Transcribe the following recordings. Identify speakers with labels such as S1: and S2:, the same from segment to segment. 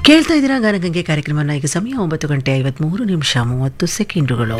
S1: ಕೇಳ್ತಾ ಇದ್ದೀರಾ ಗಾನಗಂಗೆ ಕಾರ್ಯಕ್ರಮನ ಈಗ ಸಮಯ ಒಂಬತ್ತು ಗಂಟೆ ಐವತ್ಮೂರು ನಿಮಿಷ ಮೂವತ್ತು ಸೆಕೆಂಡುಗಳು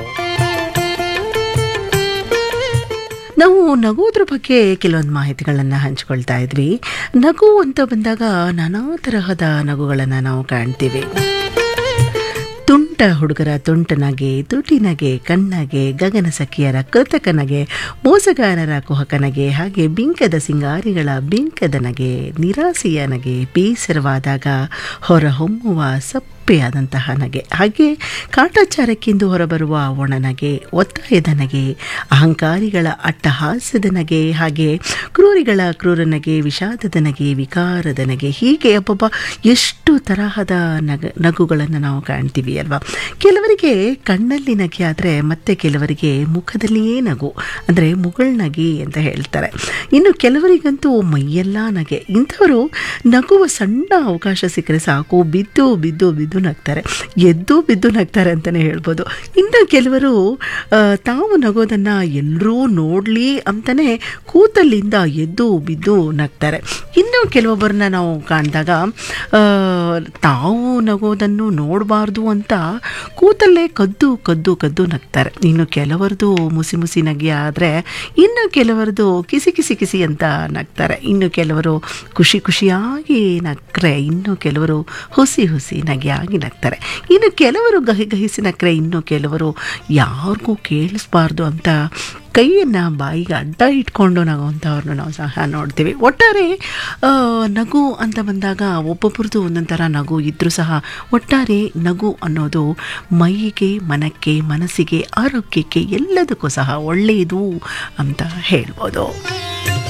S1: ನಾವು ನಗುವುದ್ರ ಬಗ್ಗೆ ಕೆಲವೊಂದು ಮಾಹಿತಿಗಳನ್ನು ಹಂಚ್ಕೊಳ್ತಾ ಇದ್ವಿ ನಗು ಅಂತ ಬಂದಾಗ ನಾನಾ ತರಹದ ನಗುಗಳನ್ನು ನಾವು ಕಾಣ್ತೀವಿ ತುಂಟ ಹುಡುಗರ ತುಂಟ ನಗೆ ತುಟಿ ನಗೆ ಕಣ್ಣಗೆ ಗಗನ ಸಖಿಯರ ಕೃತಕ ನಗೆ ಮೋಸಗಾರರ ಕುಹಕ ನಗೆ ಹಾಗೆ ಬಿಂಕದ ಸಿಂಗಾರಿಗಳ ಬಿಂಕದ ನಗೆ ನಿರಾಸೆಯ ನಗೆ ಬೇಸರವಾದಾಗ ಹೊರಹೊಮ್ಮುವ ಸಪ್ಪೆಯಾದಂತಹ ನಗೆ ಹಾಗೆ ಕಾಟಾಚಾರಕ್ಕೆಂದು ಹೊರಬರುವ ಒಣನಗೆ ಒತ್ತಾಯದ ನಗೆ ಅಹಂಕಾರಿಗಳ ಅಟ್ಟಹಾಸ್ಯದ ನಗೆ ಹಾಗೆ ಕ್ರೂರಿಗಳ ಕ್ರೂರ ನಗೆ ವಿಷಾದದ ನಗೆ ವಿಕಾರದ ನಗೆ ಹೀಗೆ ಅಬ್ಬಬ್ಬ ಎಷ್ಟು ತರಹದ ನಗ ನಗುಗಳನ್ನು ನಾವು ಕಾಣ್ತೀವಿ ಅಲ್ವಾ ಕೆಲವರಿಗೆ ಕಣ್ಣಲ್ಲಿ ನಗೆ ಆದರೆ ಮತ್ತೆ ಕೆಲವರಿಗೆ ಮುಖದಲ್ಲಿಯೇ ನಗು ಅಂದರೆ ಮುಗುಳ್ನಗೆ ಅಂತ ಹೇಳ್ತಾರೆ ಇನ್ನು ಕೆಲವರಿಗಂತೂ ಮೈಯೆಲ್ಲ ನಗೆ ಇಂಥವರು ನಗುವ ಸಣ್ಣ ಅವಕಾಶ ಸಿಕ್ಕರೆ ಸಾಕು ಬಿದ್ದು ಬಿದ್ದು ಬಿದ್ದು ನಗ್ತಾರೆ ಎದ್ದು ಬಿದ್ದು ನಗ್ತಾರೆ ಅಂತಲೇ ಹೇಳ್ಬೋದು ಇನ್ನು ಕೆಲವರು ಆ, ತಾವು ನಗೋದನ್ನು ಎಲ್ಲರೂ ನೋಡಲಿ ಅಂತಲೇ ಕೂತಲ್ಲಿಂದ ಎದ್ದು ಬಿದ್ದು ನಗ್ತಾರೆ ಇನ್ನು ಕೆಲವೊಬ್ಬರನ್ನ ನಾವು ಕಾಣಿದಾಗ ಆ, ತಾವು ನಗೋದನ್ನು ನೋಡಬಾರ್ದು ಅಂತ ಕೂತಲ್ಲೇ ಕದ್ದು ಕದ್ದು ಕದ್ದು ನಗ್ತಾರೆ ಇನ್ನು ಕೆಲವರದು ಮುಸಿ ಮುಸಿ ನಗೆ ಆದರೆ ಇನ್ನು ಕೆಲವರದು ಕಿಸಿ ಕಿಸಿ ಕಿಸಿ ಅಂತ ನಗ್ತಾರೆ ಇನ್ನು ಕೆಲವರು ಖುಷಿ ಖುಷಿಯಾಗಿ ನಗ್ರೆ ಇನ್ನು ಕೆಲವರು ಹುಸಿ ಹುಸಿ ನಗೆಯಾಗಿ ನಗ್ತಾರೆ ಇನ್ನು ಕೆಲವರು ಗಹಿ ಗಹಿಸಿ ನಗ್ರೆ ಇನ್ನು ಕೆಲವರು ಯಾರಿಗೂ ಕೇಳಿಸ್ಬಾರ್ದು ಅಂತ ಕೈಯನ್ನು ಬಾಯಿಗೆ ಅಡ್ಡ ಇಟ್ಕೊಂಡು ನಗುವಂಥವ್ರನ್ನ ನಾವು ಸಹ ನೋಡ್ತೀವಿ ಒಟ್ಟಾರೆ ಆ, ನಗು ಅಂತ ಬಂದಾಗ ಒಬ್ಬೊಬ್ರದ್ದು ಒಂದೊಂದು ಥರ ನಗು ಇದ್ದರೂ ಸಹ ಒಟ್ಟಾರೆ ನಗು ಅನ್ನೋದು ಮೈಗೆ ಮನಕ್ಕೆ ಮನಸ್ಸಿಗೆ ಆರೋಗ್ಯಕ್ಕೆ ಎಲ್ಲದಕ್ಕೂ ಸಹ ಒಳ್ಳೆಯದು ಅಂತ ಹೇಳ್ಬೋದು